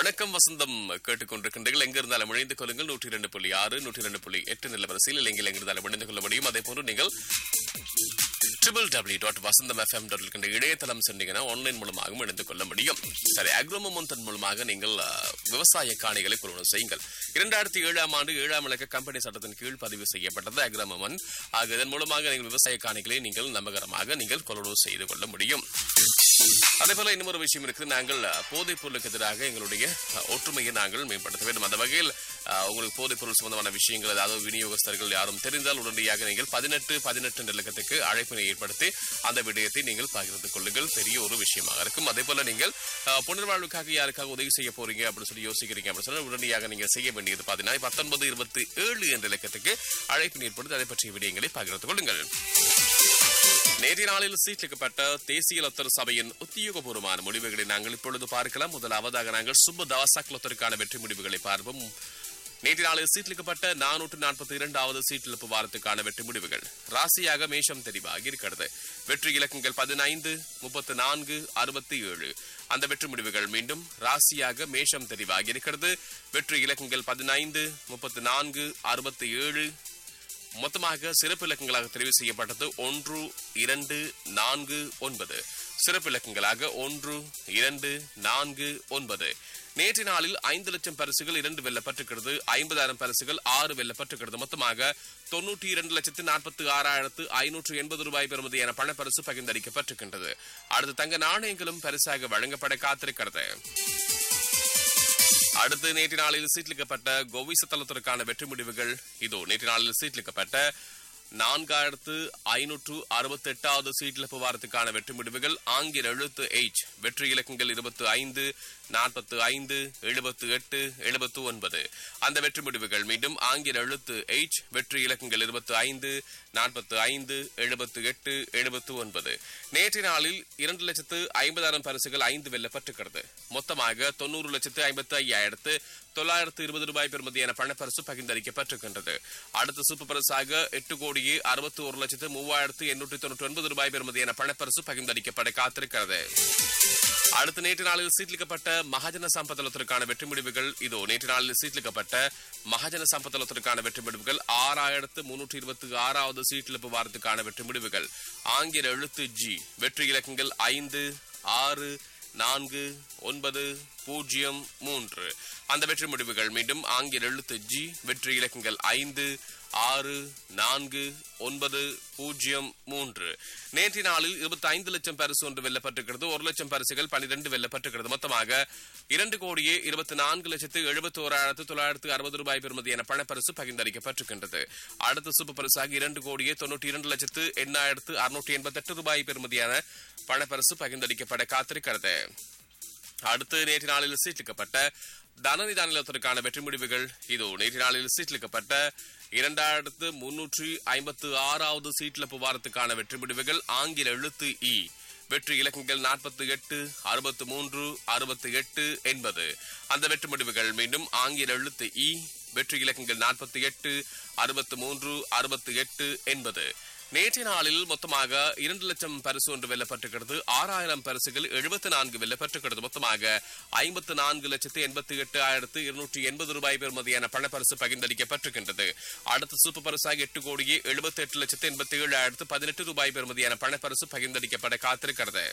வணக்கம் வசந்தம் கேட்டுக்கொண்டிருக்கின்றீர்கள் எங்க இருந்தாலும் இணைந்து கொள்ளுங்கள் நூற்றி இரண்டு புள்ளி ஆறு நூற்றி இரண்டு புள்ளி எட்டு நிலவரசியில் எங்கே எங்க இருந்தாலும் இணைந்து கொள்ள முடியும் அதே போன்று நீங்கள் triple W dot Vasantham FM dot இருக்கின்ற இணையதளம் சென்றீங்கன்னா ஆன்லைன் மூலமாகவும் இணைந்து கொள்ள முடியும் சரி அக்ரோமோமந்தன் மூலமாக நீங்கள் அஹ், விவசாய காணிகளை கொள்வனம் செய்யுங்கள் இரண்டாயிரத்தி ஏழாம் ஆண்டு ஏழாம் இலக்க கம்பெனி சட்டத்தின் கீழ் பதிவு செய்யப்பட்டது அக்ரமமன் ஆக இதன் மூலமாக நீங்கள் விவசாய காணிகளை நீங்கள் நம்பகரமாக நீங்கள் கொள்வனவு செய்து கொள்ள முடியும் அதே போல இன்னொரு விஷயம் இருக்குது நாங்கள் அஹ், போதைப் பொருளுக்கு எதிராக எங்களுடைய அஹ், ஒற்றுமையை நாங்கள் மேம்படுத்த வேண்டும் அந்த வகையில் அஹ், உங்களுக்கு போதைப் பொருள் சம்பந்தமான விஷயங்கள் அதாவது விநியோகஸ்தர்கள் யாரும் தெரிந்தால் உடனடியாக நீங்கள் பதினெட்டு பதினெட்டு நிலக்கத்துக்கு அழைப்பினை ஏற்படுத்தி அந்த விடயத்தை நீங்கள் பகிர்ந்து கொள்ளுங்கள் பெரிய ஒரு விஷயமாக இருக்கும் அதே போல நீங்கள் அஹ், புனர்வாழ்வுக்காக யாருக்காக உதவி செய்ய போறீங்க அப்படின்னு சொல்லி யோசிக்கிறீங்க அப்படின்னு சொன்னா உடனடியாக நீங்கள் செய்ய வேண்டியது பார்த்தீங்கன்னா பத்தொன்பது இருபத்தி ஏழு என்ற இலக்கத்துக்கு அழைப்பினை ஏற்படுத்தி அதை பற்றிய விடயங்களை பகிர்ந்து கொள்ளுங்கள் நேற்றைய நாளில் சீட்லிக்கப்பட்ட தேசிய லொத்தர் சபையின் உத்தியோகபூர்வமான முடிவுகளை நாங்கள் இப்பொழுது பார்க்கலாம் முதலாவதாக நாங்கள் சுப்பு தவசாக் லொத்தருக்கான வெற்றி முடிவுகளை பார்ப்போம் நேற்று நாளில் சீட்லிக்கப்பட்ட நானூற்று நாற்பத்தி இரண்டாவது சீட்டிழப்பு வாரத்துக்கான வெற்றி முடிவுகள் ராசியாக மேஷம் தெரிவாகி இருக்கிறது வெற்றி இலக்கங்கள் பதினைந்து முப்பத்து நான்கு அறுபத்தி ஏழு அந்த வெற்றி முடிவுகள் மீண்டும் ராசியாக மேஷம் தெரிவாகி இருக்கிறது வெற்றி இலக்கங்கள் பதினைந்து முப்பத்து நான்கு அறுபத்தி ஏழு மொத்தமாக சிறப்பு இலக்கங்களாக தெரிவு செய்யப்பட்டது ஒன்று இரண்டு நான்கு ஒன்பது சிறப்பு இலக்கங்களாக ஒன்று இரண்டு நான்கு ஒன்பது நேற்று நாளில் ஐந்து லட்சம் பரிசுகள் இரண்டு வெல்லப்பட்டிருக்கிறது ஐம்பதாயிரம் பரிசுகள் ஆறு வெல்லப்பட்டிருக்கிறது மொத்தமாக தொன்னூற்றி இரண்டு லட்சத்து நாற்பத்தி ஆறாயிரத்து ஐநூற்று எண்பது ரூபாய் பெறுமதியான பணப்பரிசு பகிர்ந்தளிக்கப்பட்டிருக்கின்றது அடுத்து தங்க நாணயங்களும் பரிசாக வழங்கப்பட காத்திருக்கிறது அடுத்து நேற்று நாளில் சீட்லிக்கப்பட்ட கோவிச தளத்திற்கான வெற்றி முடிவுகள் இதோ நேற்று நாளில் சீட்லிக்கப்பட்ட நான்காயிரத்து ஐநூற்று அறுபத்தி எட்டாவது சீட்டிழப்பு வாரத்துக்கான வெற்றி முடிவுகள் ஆங்கில எழுத்து எச் வெற்றி இலக்கங்கள் இருபத்தி ஐந்து நாற்பத்து ஐந்து எழுபத்து எட்டு எழுபத்து ஒன்பது அந்த வெற்றி முடிவுகள் மீண்டும் ஆங்கில எழுத்து எச் வெற்றி இலக்கங்கள் இருபத்தி ஐந்து நாற்பத்து ஐந்து எழுபத்து எட்டு எழுபத்து ஒன்பது நேற்று நாளில் இரண்டு லட்சத்து ஐம்பதாயிரம் பரிசுகள் ஐந்து வெல்லப்பட்டிருக்கிறது மொத்தமாக தொண்ணூறு லட்சத்து ஐம்பத்து ஐயாயிரத்து தொள்ளாயிரத்து இருபது ரூபாய் பெறுமதியான பணப்பரிசு பகிர்ந்தளிக்கப்பட்டிருக்கின்றது அடுத்த சூப்பர் பரிசாக எட்டு கோடியே அறுபத்தி ஒரு லட்சத்து மூவாயிரத்து எண்ணூற்றி தொண்ணூற்றி ஒன்பது ரூபாய் பெறுமதியான பணப்பரிசு பகிர்ந்தளிக்கப்பட காத்திருக்கிறது அடுத்த நேற்று நாளில் சீட்லிக்கப்பட்ட மகாஜன சம்பத்தலத்திற்கான வெற்றி முடிவுகள் இதோ நேற்று நாளில் சீட்லிக்கப்பட்ட மகாஜன சம்பத்தலத்திற்கான வெற்றி முடிவுகள் ஆறாயிரத்து முன்னூற்றி இருபத்தி ஆறாவது சீட்டிழப்பு வாரத்துக்கான வெற்றி முடிவுகள் ஆங்கில எழுத்து ஜி வெற்றி இலக்கங்கள் ஐந்து ஆறு நான்கு ஒன்பது பூஜ்ஜியம் மூன்று அந்த வெற்றி முடிவுகள் மீண்டும் ஆங்கில எழுத்து ஜி வெற்றி இலக்கங்கள் ஐந்து ஆறு நான்கு ஒன்பது பூஜ்ஜியம் மூன்று நேற்று நாளில் இருபத்தி ஐந்து லட்சம் பரிசு ஒன்று வெல்லப்பட்டிருக்கிறது ஒரு லட்சம் பரிசுகள் பனிரெண்டு வெல்லப்பட்டிருக்கிறது மொத்தமாக இரண்டு கோடியே இருபத்தி நான்கு லட்சத்து எழுபத்தி ஓராயிரத்து தொள்ளாயிரத்து அறுபது ரூபாய் பெறுமதியான பணப்பரிசு பகிர்ந்தளிக்கப்பட்டிருக்கின்றது அடுத்த சூப்பர் பரிசாக இரண்டு கோடியே தொண்ணூற்றி இரண்டு லட்சத்து எண்ணாயிரத்து அறுநூற்றி எண்பத்தி எட்டு ரூபாய் பெறுமதியான பணப்பரிசு பகிர்ந்தளிக்கப்பட காத்திருக்கிறது அடுத்து நேற்று நாளில் சீட்லிக்கப்பட்ட தனநிதான நிலத்திற்கான வெற்றி முடிவுகள் இதோ நேற்று நாளில் சீட்லிக்கப்பட்ட இரண்டாயிரத்து முன்னூற்றி ஐம்பத்து ஆறாவது சீட்லப்பு வாரத்துக்கான வெற்றி முடிவுகள் ஆங்கில எழுத்து இ வெற்றி இலக்கங்கள் நாற்பத்தி எட்டு அறுபத்து மூன்று அறுபத்தி எட்டு எண்பது அந்த வெற்றி முடிவுகள் மீண்டும் ஆங்கில எழுத்து இ வெற்றி இலக்கங்கள் நாற்பத்தி எட்டு அறுபத்து மூன்று அறுபத்தி எட்டு எண்பது நேற்றைய நாளில் மொத்தமாக இரண்டு லட்சம் பரிசு ஒன்று வெல்லப்பட்டிருக்கிறது ஆறாயிரம் பரிசுகள் எழுபத்தி நான்கு வெல்லப்பட்டிருக்கிறது மொத்தமாக ஐம்பத்து நான்கு லட்சத்து எண்பத்தி எட்டு ஆயிரத்து இருநூற்றி எண்பது ரூபாய் பெறுமதியான பணப்பரிசு பகிர்ந்தளிக்கப்பட்டிருக்கின்றது அடுத்த சூப்பர் பரிசாக எட்டு கோடியே எழுபத்தி எட்டு லட்சத்து எண்பத்தி ஏழு ஆயிரத்து பதினெட்டு ரூபாய் பெறுமதியான பணப்பரிசு பகிர்ந்தளிக்கப்பட காத்திருக்கிறது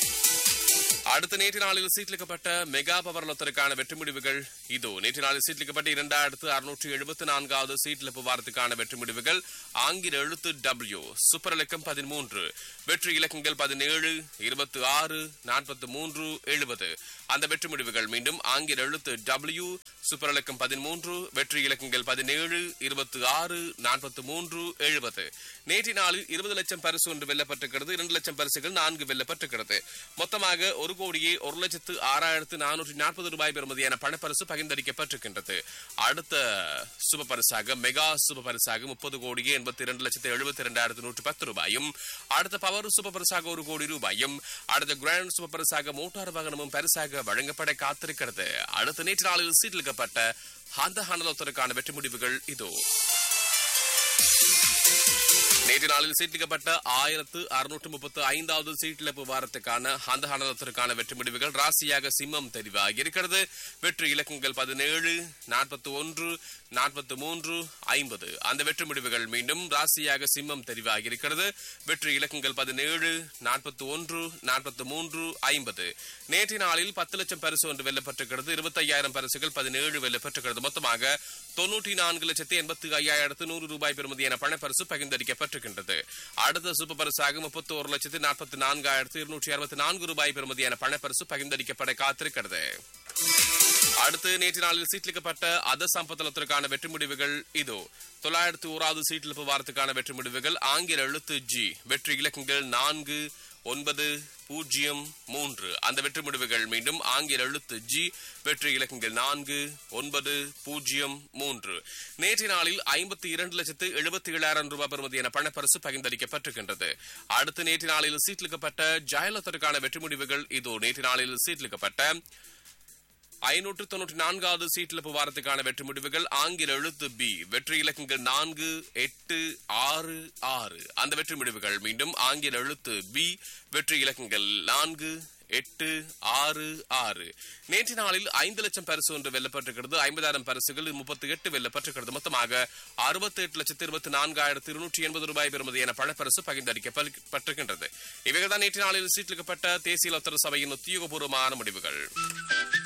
அடுத்த நேற்று நாளில் சீட்லிக்கப்பட்ட மெகா பவர் லொத்தருக்கான வெற்றி முடிவுகள் இதோ நேற்று நாளில் சீட்லிக்கப்பட்ட இரண்டாயிரத்து அறுநூற்றி எழுபத்தி நான்காவது சீட்லிப்பு வாரத்துக்கான வெற்றி முடிவுகள் ஆங்கில எழுத்து டபிள்யூ சூப்பர் இலக்கம் பதிமூன்று வெற்றி இலக்கங்கள் பதினேழு இருபத்தி ஆறு நாற்பத்தி மூன்று எழுபது அந்த வெற்றி முடிவுகள் மீண்டும் ஆங்கில எழுத்து டபிள்யூ சூப்பர் இலக்கம் பதிமூன்று வெற்றி இலக்கங்கள் பதினேழு இருபத்தி ஆறு நாற்பத்தி மூன்று எழுபது நேற்று நாளில் இருபது லட்சம் பரிசு ஒன்று வெல்லப்பட்டிருக்கிறது இரண்டு லட்சம் பரிசுகள் நான்கு வெல்லப்பட்டிருக்கிறது மொத்தமாக ஒரு கோடியே ஒரு லட்சத்து ஆறாயிரத்து நானூற்றி நாற்பது ரூபாய் பெறுமதியான பணப்பரிசு பகிர்ந்தளிக்கப்பட்டிருக்கின்றது அடுத்த சுப பரிசாக மெகா சுப பரிசாக முப்பது கோடியே எண்பத்தி இரண்டு லட்சத்து எழுபத்தி இரண்டாயிரத்து நூற்று பத்து ரூபாயும் அடுத்த பவர் சுப பரிசாக ஒரு கோடி ரூபாயும் அடுத்த கிராண்ட் சுப பரிசாக மோட்டார் வாகனமும் பரிசாக வழங்கப்பட காத்திருக்கிறது அடுத்த நேற்று நாளில் சீட்டிலிக்கப்பட்ட அந்த ஹனலோத்தருக்கான வெற்றி முடிவுகள் இதோ நேற்று நாளில் சீட்டிக்கப்பட்ட ஆயிரத்து அறுநூற்று முப்பத்து ஐந்தாவது சீட்டிழப்பு வாரத்துக்கான அந்த ஆனந்தத்திற்கான வெற்றி முடிவுகள் ராசியாக சிம்மம் தெரிவாகி இருக்கிறது வெற்றி இலக்கங்கள் பதினேழு நாற்பத்தி ஒன்று நாற்பத்தி மூன்று ஐம்பது அந்த வெற்றி முடிவுகள் மீண்டும் ராசியாக சிம்மம் தெரிவாகி இருக்கிறது வெற்றி இலக்கங்கள் பதினேழு நாற்பத்தி ஒன்று நாற்பத்தி மூன்று ஐம்பது நேற்று நாளில் பத்து லட்சம் பரிசு ஒன்று வெல்லப்பட்டிருக்கிறது இருபத்தையாயிரம் பரிசுகள் பதினேழு வெல்லப்பட்டிருக்கிறது மொத்தமாக தொன்னூற்றி நான்கு லட்சத்தி எண்பத்தி ஐயாயிரத்து நூறு ரூபாய் பெறுமதியான பணப்பரிசு பகிர்ந்தளிக்கப்பட்டிருக்கின்றது அடுத்த சூப்பர் பரிசாக முப்பத்தி ஒரு லட்சத்தி நாற்பத்தி நான்காயிரத்து இருநூற்றி அறுபத்தி நான்கு ரூபாய் பெறுமதியான பணப்பரிசு பகிர்ந்தளிக்கப்பட காத்திருக்கிறது அடுத்து நேற்று நாளில் சீட்லிக்கப்பட்ட அத சம்பத்தலத்திற்கான வெற்றி முடிவுகள் இதோ தொள்ளாயிரத்தி ஓராவது சீட்டிழப்பு வாரத்துக்கான வெற்றி முடிவுகள் ஆங்கில எழுத்து ஜி வெற்றி இலக்கங்கள் நான்கு ஒன்பது பூஜ்ஜியம் மூன்று அந்த வெற்றி முடிவுகள் மீண்டும் ஆங்கில எழுத்து ஜி வெற்றி இலக்கங்கள் நான்கு ஒன்பது பூஜ்ஜியம் மூன்று நேற்று நாளில் ஐம்பத்தி இரண்டு லட்சத்து எழுபத்தி ஏழாயிரம் ரூபாய் பெறுமதியான பணப்பரிசு பகிர்ந்தளிக்கப்பட்டிருக்கின்றது அடுத்து நேற்று நாளில் சீட்லிக்கப்பட்ட ஜெயலலிதாவுக்கான வெற்றி முடிவுகள் இதோ நேற்று நாளில் சீட்லிக்கப்பட்ட ஐநூற்று தொன்னூற்றி நான்காவது சீட்டிழப்பு வாரத்துக்கான வெற்றி முடிவுகள் ஆங்கில எழுத்து பி வெற்றி இலக்கங்கள் நான்கு எட்டு ஆறு ஆறு அந்த வெற்றி முடிவுகள் மீண்டும் ஆங்கில எழுத்து பி வெற்றி இலக்கங்கள் நான்கு எட்டு ஆறு ஆறு நேற்று நாளில் ஐந்து லட்சம் பரிசு ஒன்று வெல்லப்பட்டிருக்கிறது ஐம்பதாயிரம் பரிசுகள் முப்பத்தி எட்டு வெல்லப்பட்டிருக்கிறது மொத்தமாக அறுபத்தி எட்டு லட்சத்து இருபத்தி நான்காயிரத்து இருநூற்றி எண்பது ரூபாய் பெறுமதியான பணப்பரிசு பகிர்ந்தளிக்கப்பட்டிருக்கின்றது இவைகள் தான் நேற்று நாளில் சீட்டிலிக்கப்பட்ட தேசிய லத்தர சபையின் உத்தியோகபூர்வமான முடிவுகள்